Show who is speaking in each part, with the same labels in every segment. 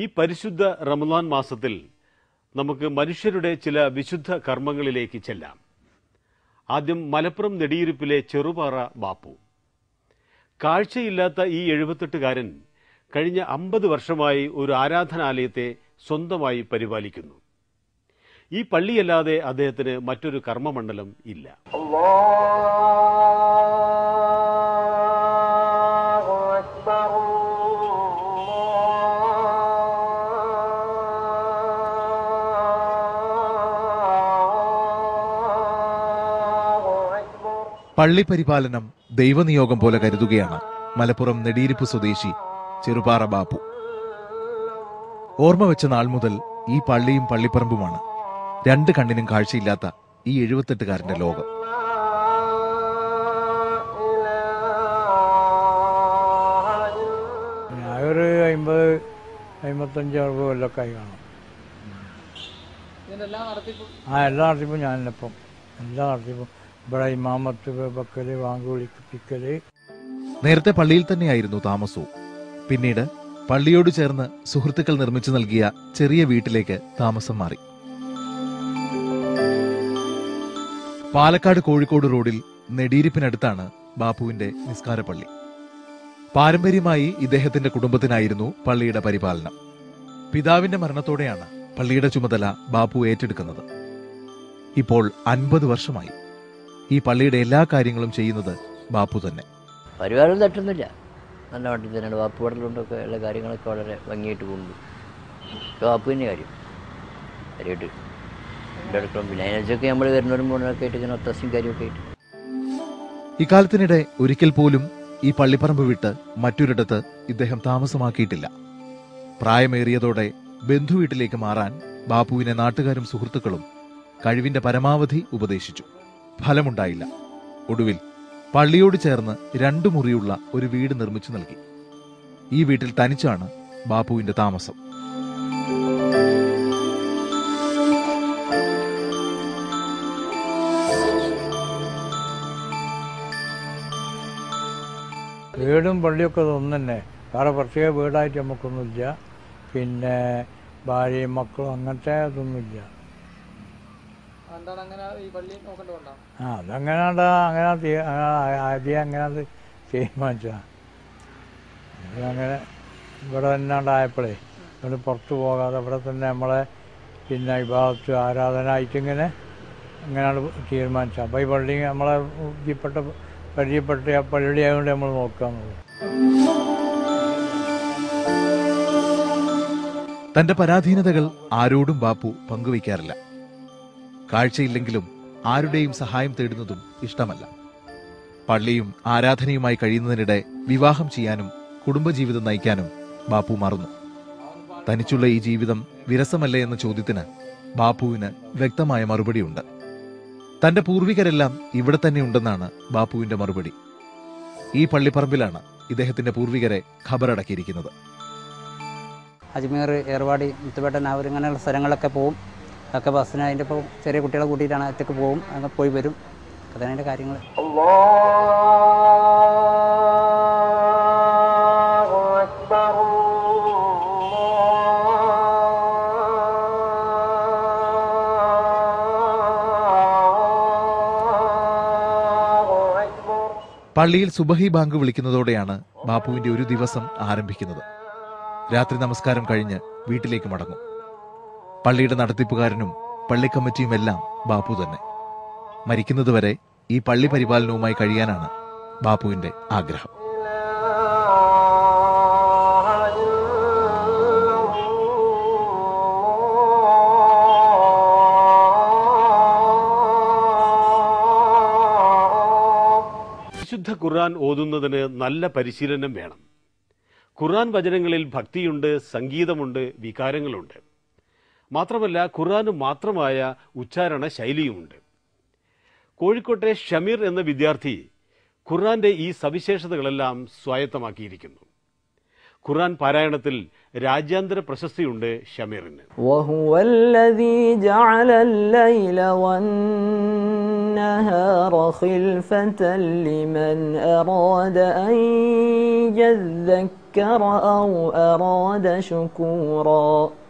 Speaker 1: ഈ പരിശുദ്ധ റമദാൻ മാസത്തിൽ നമുക്ക് മനുഷ്യരുടെ ചില വിശുദ്ധ കർമ്മങ്ങളിലേക്ക് ചെല്ലാം ആദ്യം മലപ്പുറം നെടിയിരുപ്പിലെ ചെറുപാറ ബാപ്പു കാഴ്ചയില്ലാത്ത ഈ എഴുപത്തെട്ടുകാരൻ കഴിഞ്ഞ അമ്പത് വർഷമായി ഒരു ആരാധനാലയത്തെ സ്വന്തമായി പരിപാലിക്കുന്നു ഈ പള്ളിയല്ലാതെ അദ്ദേഹത്തിന് മറ്റൊരു കർമ്മമണ്ഡലം ഇല്ല
Speaker 2: الله أكبر الله أكبر
Speaker 3: പള്ളി പരിപാലനം ദൈവനിയോഗം പോലെ കരുതുകയാണ് മലപ്പുറം നെടിയിരിപ്പ് സ്വദേശി ചെറുപാറ ബാപ്പു ഓർമ്മ വെച്ച നാൾ മുതൽ ഈ പള്ളിയും പള്ളിപ്പറമ്പുമാണ് രണ്ട് കണ്ണിനും കാഴ്ചയില്ലാത്ത ഈ എഴുപത്തെട്ടുകാരന്റെ ലോകം
Speaker 4: ഞാൻ ഒരു അമ്പത് അമ്പത്തഞ്ച് അറുപത് കൊല്ലമൊക്കെ ആയി കാണും ആ എല്ലാ നടത്തിപ്പും ഞാനിപ്പം എല്ലാ നടത്തിപ്പും ഇവിടെ ഇമാമത്ത് വെക്കല് വാങ്ക് വിളിപ്പിക്കല്
Speaker 3: നേരത്തെ പള്ളിയിൽ തന്നെയായിരുന്നു താമസവും പിന്നീട് പള്ളിയോട് ചേർന്ന് സുഹൃത്തുക്കൾ നിർമ്മിച്ചു നൽകിയ ചെറിയ വീട്ടിലേക്ക് താമസം മാറി പാലക്കാട് കോഴിക്കോട് റോഡിൽ നെടിയിരിപ്പിനടുത്താണ് ബാപ്പുവിന്റെ നിസ്കാര പള്ളി പാരമ്പര്യമായി ഇദ്ദേഹത്തിന്റെ കുടുംബത്തിനായിരുന്നു പള്ളിയുടെ പരിപാലനം പിതാവിന്റെ മരണത്തോടെയാണ് പള്ളിയുടെ ചുമതല ബാപ്പു ഏറ്റെടുക്കുന്നത് ഇപ്പോൾ അൻപത് വർഷമായി ഈ പള്ളിയുടെ എല്ലാ കാര്യങ്ങളും ചെയ്യുന്നത് ബാപ്പു തന്നെ
Speaker 5: പരിപാലനം തട്ടുന്നില്ല നല്ല വണ്ടി തന്നെയാണ് വാപ്പ് പടലുകൊണ്ടൊക്കെ ഉള്ള കാര്യങ്ങളൊക്കെ വളരെ ഭംഗിയായിട്ട് പോകുന്നു ഒക്കെ വാപ്പ് തന്നെ കാര്യം കാര്യമായിട്ട് എൻ്റെ അടുക്കളും പിന്നെ അതിനനുസരിച്ചൊക്കെ നമ്മൾ വരുന്നവരും പോകുന്നതൊക്കെ ആയിട്ട് ഇങ്ങനെ ഒത്തസ്യം കാര്യമൊക്കെ ആയിട്ട്
Speaker 3: ഇക്കാലത്തിനിടെ ഒരിക്കൽ പോലും ഈ പള്ളിപ്പറമ്പ് വിട്ട് മറ്റൊരിടത്ത് ഇദ്ദേഹം താമസമാക്കിയിട്ടില്ല പ്രായമേറിയതോടെ ബന്ധുവീട്ടിലേക്ക് മാറാൻ ബാപ്പുവിനെ നാട്ടുകാരും സുഹൃത്തുക്കളും കഴിവിന്റെ പരമാവധി ഉപദേശിച്ചു ഫലമുണ്ടായില്ല ഒടുവിൽ പള്ളിയോട് ചേർന്ന് രണ്ടു മുറിയുള്ള ഒരു വീട് നിർമ്മിച്ചു നൽകി ഈ വീട്ടിൽ തനിച്ചാണ് ബാപ്പുവിന്റെ താമസം
Speaker 4: വീടും പള്ളിയൊക്കെ ഒന്ന് തന്നെ വേറെ പ്രത്യേക വീടായിട്ട് നമുക്കൊന്നുമില്ല പിന്നെ ഭാര്യയും മക്കളും അങ്ങനത്തെ അതൊന്നുമില്ല
Speaker 6: എന്താണ് അങ്ങനെ ഈ പള്ളി നോക്കേണ്ടതുണ്ടോ
Speaker 4: ആ അതങ്ങനാണ്ട് അങ്ങനെ തീ- ആ, ആദ്യം അങ്ങനെ അത് തീരുമാനിച്ച അങ്ങനെ ഇവിടെ തന്നെ ഉണ്ടായപ്പോഴേ ഇവിടെ പുറത്ത് പോകാതെ ഇവിടെ തന്നെ നമ്മളെ പിന്നെ വിഭാഗത്ത് ആരാധന ആയിട്ടിങ്ങനെ അങ്ങനെയാണ് തീരുമാനിച്ചത് അപ്പോൾ ഈ പള്ളി നമ്മളെ ഇതിൽപ്പെട്ട പരിചയപ്പെട്ട ആ പള്ളി ആയതുകൊണ്ട് നമ്മൾ നോക്കാന്നുള്ളൂ
Speaker 3: തന്റെ പരാധീനതകൾ ആരോടും ബാപ്പു പങ്കുവയ്ക്കാറില്ല കാഴ്ചയില്ലെങ്കിലും ആരുടെയും സഹായം തേടുന്നതും ഇഷ്ടമല്ല പള്ളിയും ആരാധനയുമായി കഴിയുന്നതിനിടെ വിവാഹം ചെയ്യാനും കുടുംബജീവിതം നയിക്കാനും ബാപ്പു മറന്നു തനിച്ചുള്ള ഈ ജീവിതം വിരസമല്ലേ എന്ന ചോദ്യത്തിന് ബാപ്പുവിന് വ്യക്തമായ മറുപടിയുണ്ട് തന്റെ പൂർവികരെല്ലാം ഇവിടെ തന്നെ ഉണ്ടെന്നാണ് ബാപ്പുവിന്റെ മറുപടി ഈ പള്ളിപ്പറമ്പിലാണ് ഇദ്ദേഹത്തിന്റെ പൂർവികരെ ഖബറടക്കിയിരിക്കുന്നത്
Speaker 7: അജ്മീർ ഏർവാടി മുത്തുപേട്ട നാവൂർ ഇങ്ങനെയുള്ള സ്ഥലങ്ങളൊക്കെ പോവും ഒക്കെ ബസ്സിന് അതിൻ്റെ ഇപ്പോൾ ചെറിയ കുട്ടികളെ കൂട്ടിയിട്ടാണ് ഒറ്റയ്ക്ക് പോവും അങ്ങനെ പോയി വരും അതാണ് അതിൻ്റെ കാര്യങ്ങൾ
Speaker 2: الله أكبر الله أكبر
Speaker 3: പള്ളിയിൽ സുബഹി ബാങ്ക് വിളിക്കുന്നതോടെയാണ് ബാപ്പുവിന്റെ ഒരു ദിവസം ആരംഭിക്കുന്നത് രാത്രി നമസ്കാരം കഴിഞ്ഞ് വീട്ടിലേക്ക് മടങ്ങും പള്ളിയുടെ നടത്തിപ്പുകാരനും പള്ളി കമ്മിറ്റിയും എല്ലാം ബാപ്പു തന്നെ മരിക്കുന്നതുവരെ ഈ പള്ളി പരിപാലനവുമായി കഴിയാനാണ് ബാപ്പുവിന്റെ ആഗ്രഹം
Speaker 1: വിശുദ്ധ ഖുർആൻ ഓതുന്നതിന് നല്ല പരിശീലനം വേണം ഖുർആൻ വചനങ്ങളിൽ ഭക്തിയുണ്ട് സംഗീതമുണ്ട് വികാരങ്ങളുണ്ട് മാത്രമല്ല ഖുർആന് മാത്രമായ ഉച്ചാരണ ശൈലിയുമുണ്ട് കോഴിക്കോട്ടെ ഷമീർ എന്ന വിദ്യാർത്ഥി ഖുർആന്റെ ഈ സവിശേഷതകളെല്ലാം സ്വായത്തമാക്കിയിരിക്കുന്നു ഖുർആൻ പാരായണത്തിൽ രാജ്യാന്തര പ്രശസ്തിയുണ്ട് ഷമീറിന്
Speaker 8: وهو الذي جعل الليل والنهار خلفة لمن أراد أن يذكر ذكر أو أراد شكورا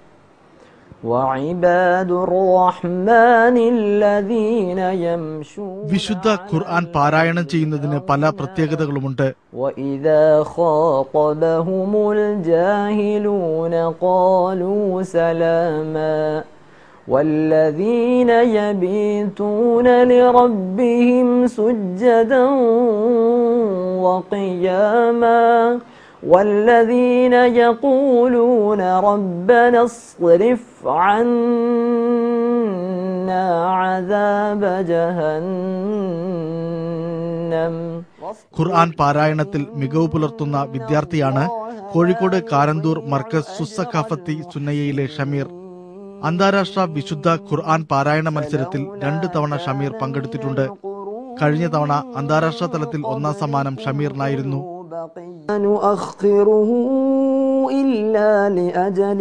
Speaker 8: وعباد الرحمن الذين يمشون
Speaker 9: വിശുദ്ധ ഖുർആൻ പാരായണം ചെയ്യുന്നതിന് പല പ്രത്യേകതകളുമുണ്ട്
Speaker 8: وإذا خاطبهم الجاهلون قالوا سلاما والذين يبيتون لربهم سجدا وقياما والذين يقولون ربنا اصرف عنا عذاب جهنم
Speaker 9: ഖുർആൻ പാരായണത്തിൽ മികവ് പുലർത്തുന്ന വിദ്യാർത്ഥിയാണ് കോഴിക്കോട് കാരന്തൂർ മർക്കസ് സുസഖാഫത്തി സുന്നയയിലെ ഷമീർ അന്താരാഷ്ട്ര വിശുദ്ധ ഖുർആൻ പാരായണ മത്സരത്തിൽ രണ്ട് തവണ ഷമീർ പങ്കെടുത്തിട്ടുണ്ട് കഴിഞ്ഞ തവണ അന്താരാഷ്ട്ര തലത്തിൽ ഒന്നാം സമ്മാനം ഷമീറിനായിരുന്നു
Speaker 8: نؤخره إلا لأجل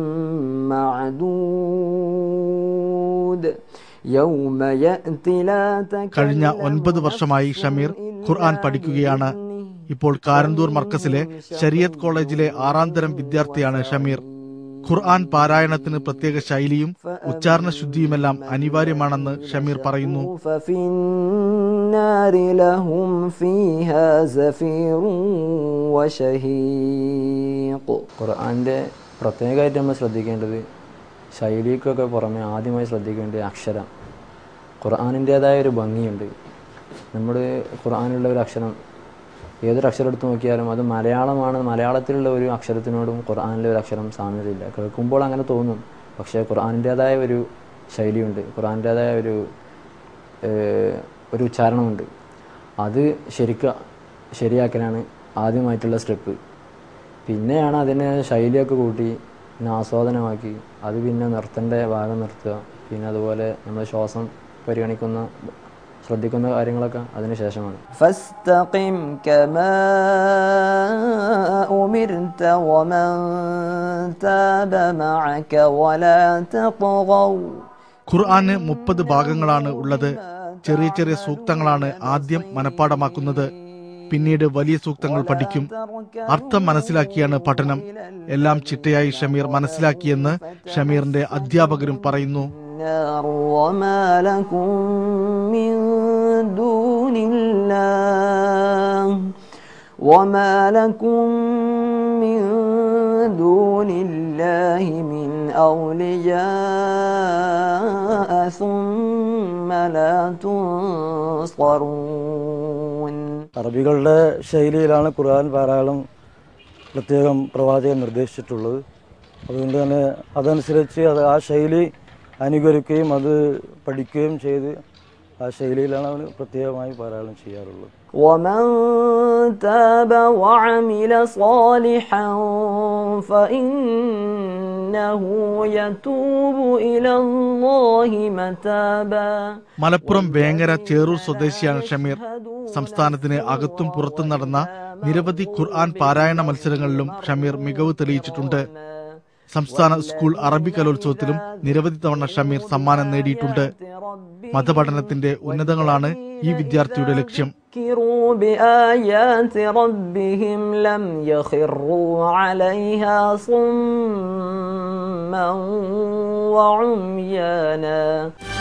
Speaker 8: معدود يوم يأتي لا
Speaker 9: കഴിഞ്ഞ ഒൻപത് വർഷമായി ഷമീർ ഖുർആൻ പഠിക്കുകയാണ് ഇപ്പോൾ കാരന്തൂർ മർക്കസിലെ ശരിയത്ത് കോളേജിലെ ആറാം തരം വിദ്യാർത്ഥിയാണ് ഷമീർ ഖുർആൻ പാരായണത്തിന് പ്രത്യേക ശൈലിയും ഉച്ചാരണ ശുദ്ധിയുമെല്ലാം അനിവാര്യമാണെന്ന് ഷമീർ പറയുന്നു
Speaker 8: ففي النار لهم فيها زفير وشهيق ഖുർആന്റെ പ്രത്യേകമായിട്ട് നമ്മൾ ശ്രദ്ധിക്കേണ്ടത് ശൈലിക്കൊക്കെ പുറമെ ആദ്യമായി ശ്രദ്ധിക്കേണ്ടത് അക്ഷരം ഖുർആാനിൻ്റേതായ ഒരു ഭംഗിയുണ്ട് നമ്മൾ ഖുർആാനുള്ള ഒരു അക്ഷരം ഏതൊരു അക്ഷരം എടുത്ത് നോക്കിയാലും അത് മലയാളമാണ് മലയാളത്തിലുള്ള ഒരു അക്ഷരത്തിനോടും ഖുർആാനിലെ ഒരു അക്ഷരം സാമ്യതയില്ല കേൾക്കുമ്പോൾ അങ്ങനെ തോന്നും പക്ഷേ ഖുർആാനിൻ്റേതായ ഒരു ശൈലിയുണ്ട് ഖുർആാനിൻ്റേതായ ഒരു ഏഹ്, ഒരു ഉച്ചാരണമുണ്ട് അത് ശരിക്ക ശരിയാക്കലാണ് ആദ്യമായിട്ടുള്ള സ്റ്റെപ്പ് പിന്നെയാണ് അതിനെ ശൈലിയൊക്കെ കൂട്ടി പിന്നെ ആസ്വാദനമാക്കി അത് പിന്നെ നിർത്തേണ്ട ഭാഗം നിർത്തുക പിന്നെ അതുപോലെ നമ്മൾ ശ്വാസം പരിഗണിക്കുന്ന ശ്രദ്ധിക്കുന്ന കാര്യങ്ങളൊക്കെ അതിന് ശേഷമാണ് فاستقم كما أمرت ومن تاب معك ولا تطغوا
Speaker 9: ഖുർആന് മുപ്പത് ഭാഗങ്ങളാണ് ഉള്ളത് ചെറിയ ചെറിയ സൂക്തങ്ങളാണ് ആദ്യം മനഃപ്പാടമാക്കുന്നത് പിന്നീട് വലിയ സൂക്തങ്ങൾ പഠിക്കും അർത്ഥം മനസ്സിലാക്കിയാണ് പഠനം എല്ലാം ചിട്ടയായി ഷമീർ മനസ്സിലാക്കിയെന്ന് ഷമീറിന്റെ അധ്യാപകരും പറയുന്നു
Speaker 8: النار وما لكم من دون الله وما لكم من دون الله من أولياء ثم لا تنصرون
Speaker 10: അറബികളുടെ ശൈലിയിലാണ് ഖുർആൻ പാരായണം പ്രത്യേകം പ്രവാചകൻ നിർദ്ദേശിച്ചിട്ടുള്ളത് അതുകൊണ്ട് തന്നെ അതനുസരിച്ച് അത് ആ ശൈലി അനുകരിക്കുകയും അത് പഠിക്കുകയും ചെയ്ത് ആ ശൈലിയിലാണ് അവന് പ്രത്യേകമായി പാരായണം ചെയ്യാറുള്ളത്
Speaker 8: ومن تاب وعمل صالحا فإنه يتوب إلى الله متابا
Speaker 9: മലപ്പുറം വേങ്ങര ചേറൂർ സ്വദേശിയാണ് ഷമീർ സംസ്ഥാനത്തിന് അകത്തും പുറത്തും നടന്ന നിരവധി ഖുർആൻ പാരായണ മത്സരങ്ങളിലും ഷമീർ മികവ് തെളിയിച്ചിട്ടുണ്ട് സംസ്ഥാന സ്കൂൾ അറബി കലോത്സവത്തിലും നിരവധി തവണ ഷമീർ സമ്മാനം നേടിയിട്ടുണ്ട് മതപഠനത്തിന്റെ ഉന്നതങ്ങളാണ് ഈ വിദ്യാർത്ഥിയുടെ ലക്ഷ്യം
Speaker 8: ذكروا بآيات ربهم لم يخروا عليها صما وعميانا